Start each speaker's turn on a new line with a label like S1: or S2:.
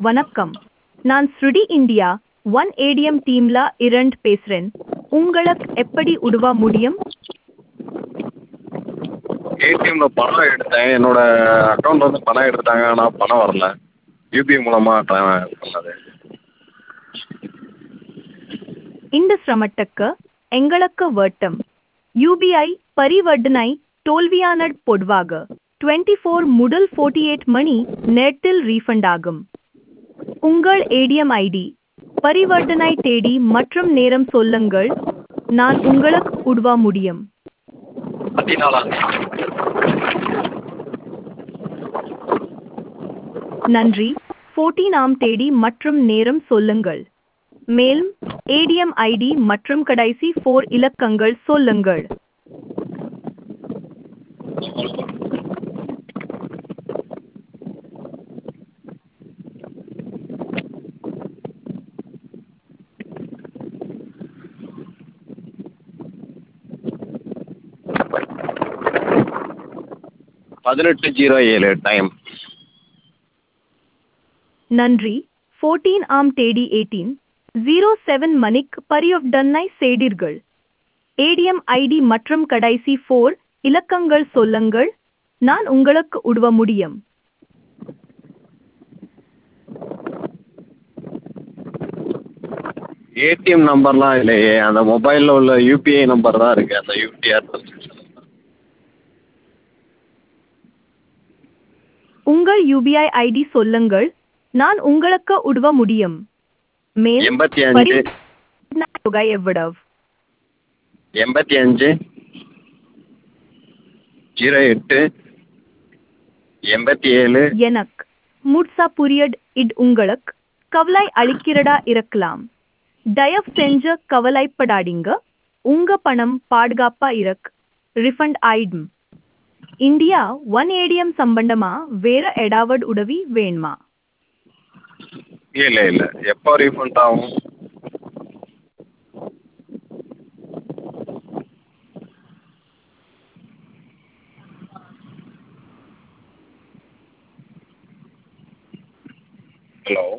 S1: வணக்கம் நான் ஸ்ருடி இந்தியா ஒன் ஏடிஎம் டீம்ல இரண்டு பேசுறேன் உங்களுக்கு எப்படி உதவ முடியும்
S2: ஏடிஎம்ல பணம் எடுத்தேன் என்னோட அக்கௌண்ட்ல இருந்து பணம் எடுத்துட்டாங்க ஆனால் பணம் வரல யூபிஐ மூலமாக ட்ரா பண்ணது
S1: இந்த சிரமத்துக்கு எங்களுக்கு வட்டம் யூபிஐ பரிவர்த்தனை தோல்வியான பொதுவாக டுவெண்ட்டி ஃபோர் முதல் ஃபோர்ட்டி எயிட் மணி நேரத்தில் ரீஃபண்ட் ஆகும் உங்கள் ஏடிஎம் ஐடி பரிவர்த்தனை தேதி மற்றும் நேரம் சொல்லுங்கள் நான் உங்களுக்கு உதவ முடியும்
S2: பதினாலாம்
S1: நன்றி ஃபோர்டீனாம் தேதி மற்றும் நேரம் சொல்லுங்கள் மேலும் ஏடிஎம் ஐடி மற்றும் கடைசி ஃபோர் இலக்கங்கள் சொல்லுங்கள்
S2: பதினெட்டு ஜீரோ ஏழு டைம்
S1: நன்றி ஃபோர்டீன் ஆம் தேதி எயிட்டீன் ஜீரோ செவன் மணிக்கு பரிவர்த்தனை செய்தீர்கள் ஏடிஎம் ஐடி மற்றும் கடைசி ஃபோர் இலக்கங்கள் சொல்லுங்கள் நான் உங்களுக்கு உதவ முடியும்
S2: ஏடிஎம் நம்பர்லாம் இல்லையே அந்த மொபைலில் உள்ள யூபிஐ நம்பர் தான் இருக்குது அந்த யூடிஆர்
S1: உங்கள் யூபிஐ ஐடி சொல்லுங்கள் நான் உங்களுக்கு உதவ முடியும் மேலும்
S2: எண்பத்தி அஞ்சு
S1: பரிவர்த்தனை தொகை எவ்வளவு
S2: எண்பத்தி அஞ்சு ஜீரோ எட்டு எண்பத்தி ஏழு
S1: எனக்கு முட்சா புரியட் இட் உங்களுக்கு கவலை அளிக்கிறதா இருக்கலாம் தயவு செஞ்சு கவலைப்படாதீங்க உங்க பணம் பாதுகாப்பா இருக்கு ரிஃபண்ட் ஆயிடும் இந்தியா ஒன் ஏடிஎம் சம்பந்தமா வேற ஏதாவது உதவி வேணுமா
S2: இல்லை இல்லை எப்போ ரீஃபண்ட் ஆகும் ஹலோ